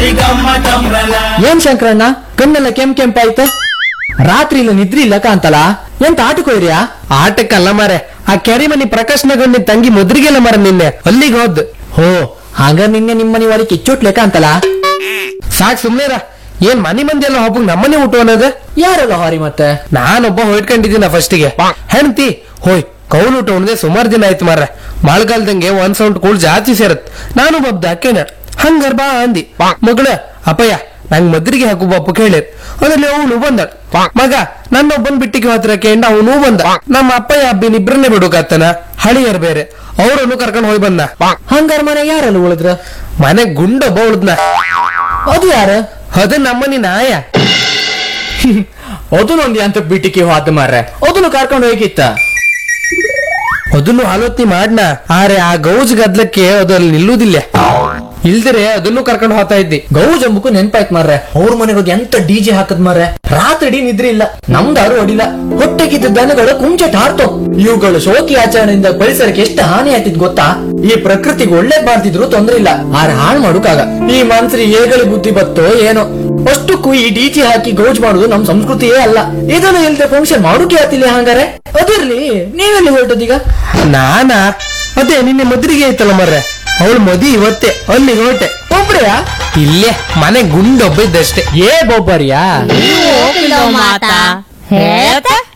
ಏನ್ ಶಂಕರಣ್ಣ ಕಣ್ಣೆಲ್ಲ ಕೆಂಪ್ ಕೆಂಪಾಯ್ತು ರಾತ್ರಿ ಇಲ್ಲ ನಿದ್ರಿ ಇಲ್ಲ ಕಾಂತಲ್ಲ ಎಂತ ಆಟಕ್ಕೋಯ್ರಿಯಾ ಆಟಕ್ಕಲ್ಲ ಮಾರೆ ಆ ಕೆರೆ ಮನಿ ಪ್ರಕಾಶ್ನಗೊಂಡಿ ತಂಗಿ ಮುದ್ರಿಗೆಲ್ಲ ಮರ ನಿನ್ನೆ ಅಲ್ಲಿಗೆ ಹೋದ್ ಹೋ ಹಾಗ ನಿನ್ನೆ ನಿಮ್ಮನಿ ಒಳಗೆ ಕಿಚ್ಚೋಟ್ ಲೆಕ್ಕ ಅಂತಲ್ಲ ಸಾಕ್ ಸುಮ್ನೆರ ಏನ್ ಮನಿ ಮಂದಿ ಎಲ್ಲ ಒಬ್ಬಗ್ ನಮ್ಮನೆ ಊಟ ಅನ್ನೋದು ಯಾರಲ್ಲ ಹಾರಿ ಮತ್ತೆ ನಾನೊಬ್ಬ ಹೊಯ್ಟ್ಕೊಂಡಿದ್ದೀನ ಫಸ್ಟಿಗೆ ಹೆಣ್ತಿ ಹೋಯ್ ಕೌಲ್ ಊಟ ಉಣ್ದೆ ಸುಮಾರು ದಿನ ಆಯ್ತು ಮಾರ್ರೆ ಮಳೆಗಾಲದಂಗೆ ಒಂದ್ ಸೌಂಡ್ ಕೂಳ್ ಜಾಸ್ತಿ ಸೇರತ್ ನಾನು ಬಬ್ದ ಅಕ್ಕೇನ ಹಂಗಾರ್ ಬಾ ಅಂದಿ ಮಗಳ ಅಪ್ಪಯ್ಯ ನಂಗ್ ಮದ್ರಿಗೆ ಹಾಕು ಬಾಪು ಕೇಳಿರ್ ಅದ್ರಲ್ಲಿ ಅವನು ಬಂದ ಮಗ ನನ್ನೊಬ್ಬನ್ ಬಿಟ್ಟಿಗೆ ಹತ್ರ ಕೇಂಡ ಅವನು ಬಂದ ನಮ್ಮ ಅಪ್ಪಯ್ಯ ಅಬ್ಬಿನ ಇಬ್ರನ್ನೇ ಬಿಡುಕಾತನ ಹಳಿಯರ್ ಬೇರೆ ಅವರನ್ನು ಕರ್ಕೊಂಡ್ ಹೋಗಿ ಬಂದ ಹಂಗಾರ ಮನೆ ಯಾರಲ್ಲ ಉಳಿದ್ರ ಮನೆ ಗುಂಡೊಬ್ಬ ಉಳ್ದ್ನ ಅದು ಯಾರ ಅದು ನಮ್ಮನಿ ನಾಯ ಅದನ್ನೊಂದು ಅಂತ ಬಿಟ್ಟಿಗೆ ಹೋದ ಮಾರ್ರೆ ಅದನ್ನು ಕರ್ಕೊಂಡು ಹೋಗಿತ್ತ ಅದನ್ನು ಆಲೋಚನೆ ಮಾಡ್ನ ಆರೆ ಆ ಗೌಜ್ ಗದ್ಲಕ್ಕೆ ಅದು ಅಲ್ಲಿ ನಿಲ್ಲುವುದಿಲ್ಲ ಇಲ್ದಿರೆ ಅದನ್ನು ಕರ್ಕೊಂಡು ಹೋಗ್ತಾ ಇದ್ದಿ ಗೌಜ್ ಅಂಬಕು ನೆನ್ಪಾಯ್ತು ಮಾರ್ರೆ ಅವ್ರ ಮನೆಗೆ ಹೋಗಿ ಎಂತ ಡಿಜೆ ಹಾಕದ್ ಮಾರ್ರೆ ರಾತ್ರಿ ಇಡೀ ನಿದ್ರೆ ಇಲ್ಲ ನಮ್ದಾರು ಹೊಡಿಲ್ಲ ಹೊಟ್ಟೆಗಿದ್ದ ದನಗಳು ಕುಂಚಟ ಹಾರ್ತು ಇವುಗಳು ಶೋಕಿ ಆಚರಣೆಯಿಂದ ಪರಿಸರಕ್ಕೆ ಎಷ್ಟು ಹಾನಿ ಆಯ್ತಿದ್ ಗೊತ್ತಾ ಈ ಪ್ರಕೃತಿಗೆ ಒಳ್ಳೆ ಬಾರ್ತಿದ್ರು ತೊಂದ್ರೆ ಇಲ್ಲ ಆರೆ ಹಾಳು ಮಾಡುಕಾಗ ಈ ಮನ್ಸ್ರಿ ಏಗಳಿ ಬುದ್ಧಿ ಬತ್ತೋ ಏನೋ ಅಷ್ಟಕ್ಕೂ ಈ ಡಿಜೆ ಹಾಕಿ ಗೌಜ್ ಮಾಡುದು ನಮ್ ಸಂಸ್ಕೃತಿಯೇ ಅಲ್ಲ ಇದನ್ನು ಇಲ್ದೆ ಫಂಕ್ಷನ್ ಮಾಡೋಕೆ ಆತಿಲ್ಲ ಹಂಗಾರೆ ಅದಿರ್ಲಿ ನೀವೆಲ್ಲಿ ಹೊರಟದೀಗ ನಾನಾ ಅದೇ ನಿನ್ನೆ ಮದ್ರಿಗೆ ಐತಲ್ಲ ಮರ್ರೆ ಅವಳು ಮದಿ ಇವತ್ತೇ ಅಲ್ಲಿಗೆ ಹೊರಟೆ ಒಬ್ರೆಯಾ ಇಲ್ಲೇ ಮನೆ ಗುಂಡೊಬ್ಬ ಇದ್ದಷ್ಟೇ ಏ ಬೊಬ್ಬರಿಯಾ ಹೋಗಿಲ್ಲ ಮಾತಾ ಹೇಳ್ತಾ